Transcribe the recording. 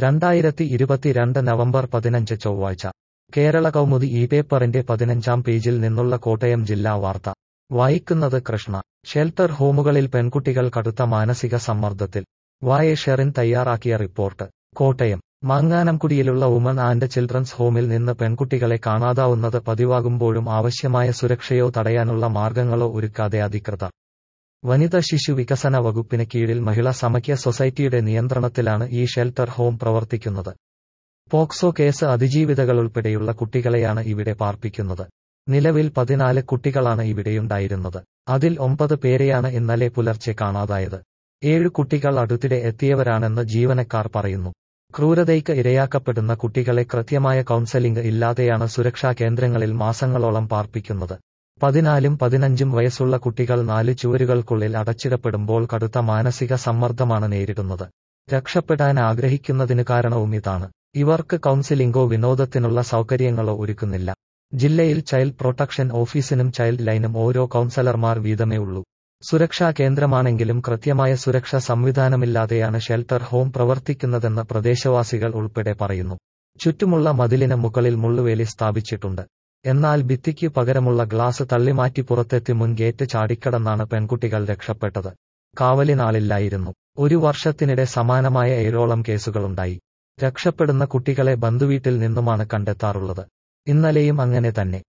രണ്ടായിരത്തി ഇരുപത്തിരണ്ട് നവംബർ പതിനഞ്ച് ചൊവ്വാഴ്ച കേരള കൗമുദി ഈ പേപ്പറിന്റെ പതിനഞ്ചാം പേജിൽ നിന്നുള്ള കോട്ടയം ജില്ലാ വാർത്ത വായിക്കുന്നത് കൃഷ്ണ ഷെൽട്ടർ ഹോമുകളിൽ പെൺകുട്ടികൾ കടുത്ത മാനസിക സമ്മർദ്ദത്തിൽ വായ ഷെറിൻ തയ്യാറാക്കിയ റിപ്പോർട്ട് കോട്ടയം മാങ്ങാനംകുടിയിലുള്ള വുമൺ ആൻഡ് ചിൽഡ്രൻസ് ഹോമിൽ നിന്ന് പെൺകുട്ടികളെ കാണാതാവുന്നത് പതിവാകുമ്പോഴും ആവശ്യമായ സുരക്ഷയോ തടയാനുള്ള മാർഗങ്ങളോ ഒരുക്കാതെ അധികൃതർ വനിത ശിശു വികസന വകുപ്പിന് കീഴിൽ മഹിളാ സമക്യ സൊസൈറ്റിയുടെ നിയന്ത്രണത്തിലാണ് ഈ ഷെൽട്ടർ ഹോം പ്രവർത്തിക്കുന്നത് പോക്സോ കേസ് അതിജീവിതകളുൾപ്പെടെയുള്ള കുട്ടികളെയാണ് ഇവിടെ പാർപ്പിക്കുന്നത് നിലവിൽ പതിനാല് കുട്ടികളാണ് ഇവിടെയുണ്ടായിരുന്നത് അതിൽ ഒമ്പത് പേരെയാണ് ഇന്നലെ പുലർച്ചെ കാണാതായത് ഏഴ് കുട്ടികൾ അടുത്തിടെ എത്തിയവരാണെന്ന് ജീവനക്കാർ പറയുന്നു ക്രൂരതയ്ക്ക് ഇരയാക്കപ്പെടുന്ന കുട്ടികളെ കൃത്യമായ കൗൺസലിംഗ് ഇല്ലാതെയാണ് സുരക്ഷാ കേന്ദ്രങ്ങളിൽ മാസങ്ങളോളം പാർപ്പിക്കുന്നത് പതിനാലും പതിനഞ്ചും വയസ്സുള്ള കുട്ടികൾ നാല് ചുവരുകൾക്കുള്ളിൽ അടച്ചിടപ്പെടുമ്പോൾ കടുത്ത മാനസിക സമ്മർദ്ദമാണ് നേരിടുന്നത് രക്ഷപ്പെടാൻ ആഗ്രഹിക്കുന്നതിന് കാരണവും ഇതാണ് ഇവർക്ക് കൗൺസിലിംഗോ വിനോദത്തിനുള്ള സൗകര്യങ്ങളോ ഒരുക്കുന്നില്ല ജില്ലയിൽ ചൈൽഡ് പ്രൊട്ടക്ഷൻ ഓഫീസിനും ചൈൽഡ് ലൈനും ഓരോ കൗൺസലർമാർ വീതമേ ഉള്ളൂ സുരക്ഷാ കേന്ദ്രമാണെങ്കിലും കൃത്യമായ സുരക്ഷാ സംവിധാനമില്ലാതെയാണ് ഷെൽട്ടർ ഹോം പ്രവർത്തിക്കുന്നതെന്ന് പ്രദേശവാസികൾ ഉൾപ്പെടെ പറയുന്നു ചുറ്റുമുള്ള മതിലിന് മുകളിൽ മുള്ളുവേലി സ്ഥാപിച്ചിട്ടുണ്ട് എന്നാൽ ഭിത്തിക്ക് പകരമുള്ള ഗ്ലാസ് തള്ളിമാറ്റി പുറത്തെത്തി മുൻ ഗേറ്റ് ചാടിക്കടന്നാണ് പെൺകുട്ടികൾ രക്ഷപ്പെട്ടത് കാവലിനാളില്ലായിരുന്നു ഒരു വർഷത്തിനിടെ സമാനമായ ഏഴോളം കേസുകളുണ്ടായി രക്ഷപ്പെടുന്ന കുട്ടികളെ ബന്ധുവീട്ടിൽ നിന്നുമാണ് കണ്ടെത്താറുള്ളത് ഇന്നലെയും അങ്ങനെ തന്നെ